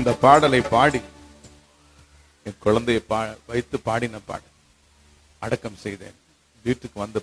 இந்த பாடலை பாடி என் குழந்தையை பா வைத்து பாடின பாடல் அடக்கம் செய்தேன் வீட்டுக்கு வந்த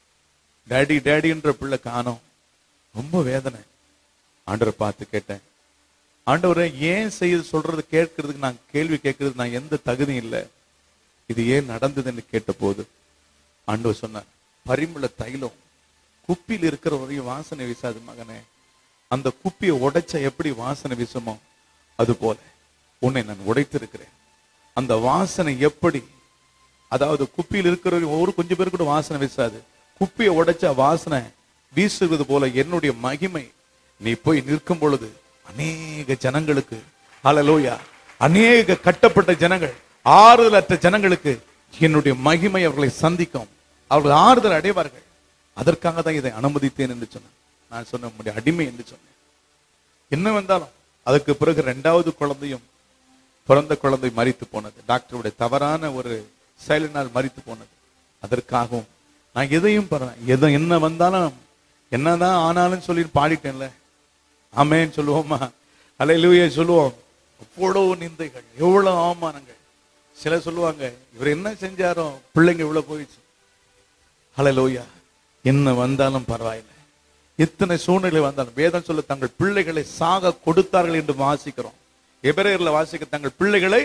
டேடி டேடின்ற பிள்ளை காணோம் ரொம்ப வேதனை ஆண்டவரை பார்த்து கேட்டேன் ஆண்டவரை ஏன் செய்ய சொல்றது கேட்கறதுக்கு நான் கேள்வி கேட்கறதுக்கு நான் எந்த தகுதியும் இல்லை இது ஏன் நடந்ததுன்னு கேட்ட போது ஆண்டவர் சொன்னார் பரிமள தைலம் குப்பியில் இருக்கிற வரையும் வாசனை வீசாது மகனே அந்த குப்பியை உடைச்சா எப்படி வாசனை வீசுமோ அது போல உன்னை நான் உடைத்திருக்கிறேன் அந்த வாசனை எப்படி அதாவது குப்பியில் இருக்கிற ஒரு கொஞ்சம் பேர் கூட வாசனை வீசாது குப்பியை உடைச்சா வாசனை வீசுவது போல என்னுடைய மகிமை நீ போய் நிற்கும் பொழுது அநேக ஜனங்களுக்கு ஹalleluya அநேக கட்டப்பட்ட ஜனங்கள் ஆறுதலற்ற ஜனங்களுக்கு என்னுடைய மகிமை அவர்களை சந்திக்கும் அவர்கள் ஆறுதல் அடைவார்கள் அதற்காக தான் இதை அனுமதித்தேன் என்று சொன்னேன் நான் சொன்ன உம்முடைய அடிமை என்று சொன்னேன் என்ன வந்தாலும் அதுக்கு பிறகு இரண்டாவது குழந்தையும் பிறந்த குழந்தை மரித்து போனது டாக்டருடைய தவறான ஒரு செயலினால் மரித்து போனது அதற்காகவும் நான் எதையும் பரவேன் எதை என்ன வந்தாலும் என்னதான் ஆனாலும் சொல்லி பாடிட்டேன்ல ஆமேன்னு சொல்லுவோமா அலையிலுயே சொல்லுவோம் அவ்வளவு நிந்தைகள் எவ்வளவு அவமானங்கள் சிலர் சொல்லுவாங்க இவர் என்ன செஞ்சாரோ பிள்ளைங்க இவ்வளவு போயிடுச்சு ஹalleluya என்ன வந்தாலும் பரவாயில்லை எத்தனை சூழ்நிலை வந்தாலும் வேதம் சொல்ல தங்கள் பிள்ளைகளை சாக கொடுத்தார்கள் என்று வாசிக்கிறோம் எபிரேயர்ல வாசிக்க தங்கள் பிள்ளைகளை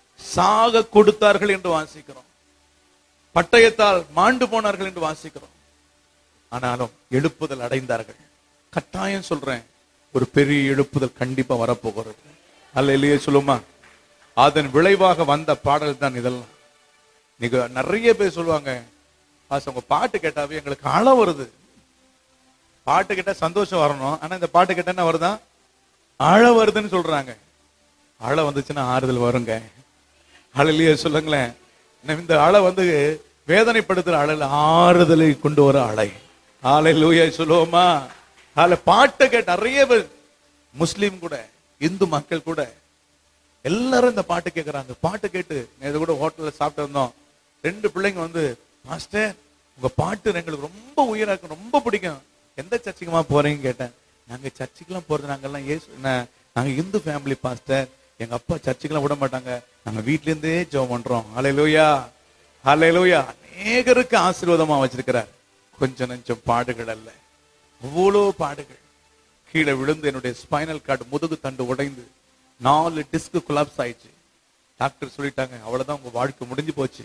சாக கொடுத்தார்கள் என்று வாசிக்கிறோம் பட்டயத்தால் மாண்டு போனார்கள் என்று வாசிக்கிறோம் ஆனாலும் எழுப்புதல் அடைந்தார்கள் கட்டாயம் சொல்றேன் ஒரு பெரிய எழுப்புதல் கண்டிப்பா வரப்போகிறது அல்ல இல்லையே சொல்லுமா அதன் விளைவாக வந்த பாடல் தான் இதெல்லாம் நீங்க நிறைய பேர் சொல்லுவாங்க பாஸ் உங்க பாட்டு கேட்டாவே எங்களுக்கு அழ வருது பாட்டு கேட்டா சந்தோஷம் வரணும் ஆனா இந்த பாட்டு கேட்டா என்ன வருதா அழ வருதுன்னு சொல்றாங்க அழ வந்துச்சுன்னா ஆறுதல் வருங்க அழலையே சொல்லுங்களேன் நம்ம இந்த அழை வந்து வேதனைப்படுத்துற அழல் ஆறுதலை கொண்டு வர அலை ஆலை லூயா சொல்லுவோமா அதுல பாட்டை கேட்ட நிறைய பேர் முஸ்லீம் கூட இந்து மக்கள் கூட எல்லாரும் இந்த பாட்டு கேட்கறாங்க பாட்டு கேட்டு நேத்து கூட ஹோட்டல்ல சாப்பிட்டு இருந்தோம் ரெண்டு பிள்ளைங்க வந்து மாஸ்டர் உங்க பாட்டு எங்களுக்கு ரொம்ப உயிரா இருக்கும் ரொம்ப பிடிக்கும் எந்த சர்ச்சுக்குமா போறீங்கன்னு கேட்டேன் நாங்க சர்ச்சுக்கெல்லாம் போறது நாங்கெல்லாம் ஏசு நா- நாங்க இந்து ஃபேமிலி பாஸ்டர் எங்க அப்பா சர்ச்சுக்கெல்லாம் விட மாட்டாங்க நாங்க வீட்ல இருந்தே ஜெபம் பண்றோம் ஹalleluya ஹalleluya அநேகருக்கு ஆசீர்வாதமா வச்சிருக்கிறார் கொஞ்சம் நெஞ்சம் பாடுகள் அல்ல அவ்வளோ பாடுகள் கீழே விழுந்து என்னுடைய ஸ்பைனல் கார்டு முதுகு தண்டு உடைந்து நாலு டிஸ்க் கொலாப்ஸ் ஆயிடுச்சு டாக்டர் சொல்லிட்டாங்க அவ்வளவுதான் உங்க வாழ்க்கை முடிஞ்சு போச்சு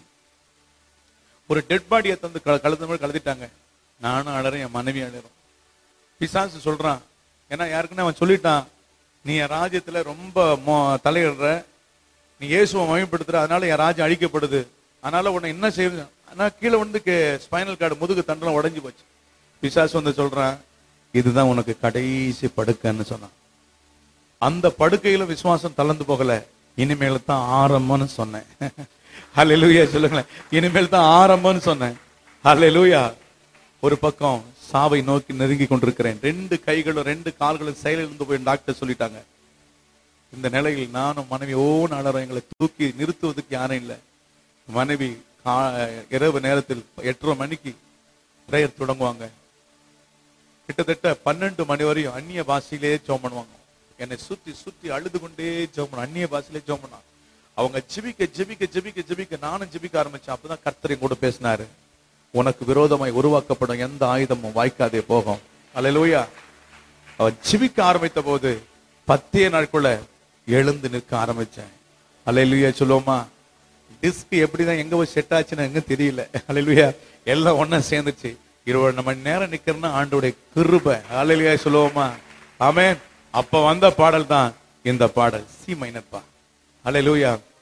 ஒரு டெட் பாடியை தந்து கல- கழுத்து மேல கழுதிட்டாங்க நானும் அழறேன் என் மனைவி அழறோம் பிசாசு சொல்றான் ஏன்னா யாருக்குன்னு அவன் சொல்லிட்டான் நீ என் ராஜ்யத்துல ரொம்ப மோ- தலையிடுற நீ இயேசுவை மயப்படுத்துற அதனால என் ராஜ்யம் அழிக்கப்படுது அதனால உன்னை என்ன செய்யுது ஆனா கீழே வந்து ஸ்பைனல் கார்டு முதுகு தண்டெல்லாம் உடைஞ்சு போச்சு பிசாசு வந்து சொல்றான் இதுதான் உனக்கு கடைசி படுக்கைன்னு சொன்னான் அந்த படுக்கையில விசுவாசம் தளர்ந்து போகல இனிமேல் தான் ஆரம்பம்னு சொன்னேன் ஹalleluya சொல்லுங்களேன் இனிமேல் தான் ஆரம்பம்னு சொன்னேன் ஹalleluya ஒரு பக்கம் சாவை நோக்கி நெருங்கி கொண்டிருக்கிறேன் ரெண்டு கைகளும் ரெண்டு கால்களும் செயலிழந்து போய் டாக்டர் சொல்லிட்டாங்க இந்த நிலையில் நானும் மனைவி ஓ நாளரும் எங்களை தூக்கி நிறுத்துவதற்கு யாரும் இல்லை மனைவி கா- இரவு நேரத்தில் எட்டரை மணிக்கு பிரேயர் தொடங்குவாங்க கிட்டத்தட்ட பன்னெண்டு மணி வரையும் அந்நிய பாஷையிலே ஜெபம் பண்ணுவாங்க என்னை சுத்தி சுத்தி அழுது கொண்டே ஜெபம் பண்ண அந்நிய பாஷையிலே ஜெபம் பண்ணாங்க அவங்க ஜெபிக்க ஜெபிக்க ஜெபிக்க ஜெபிக்க நானும் ஜெபிக்க ஆரம்பிச்சேன் அப்பதான் கர்த்தர் என் கூட பேசினாரு உனக்கு விரோதமாய் உருவாக்கப்படும் எந்த ஆயுதமும் வாய்க்காதே போகும் அல்லேலூயா அவன் ஜெபிக்க ஆரம்பித்த போது பத்தே நாட்குள்ள எழுந்து நிற்க ஆரம்பிச்சேன் அல்லேலூயா சொல்லுவோமா டிஸ்க் எப்படிதான் எங்க போய் செட் ஆச்சுன்னு எங்க தெரியல அல்லேலூயா எல்லாம் ஒண்ணா சேர்ந்துச்சு இருபது மணி நேரம் நிக்கிறேன்னா ஆண்டோடைய கிருபை அல்லேலூயா சொல்லுவோமா ஆமென் அப்ப வந்த பாடல் தான் இந்த பாடல் சி மைனர் பா அல்லேலூயா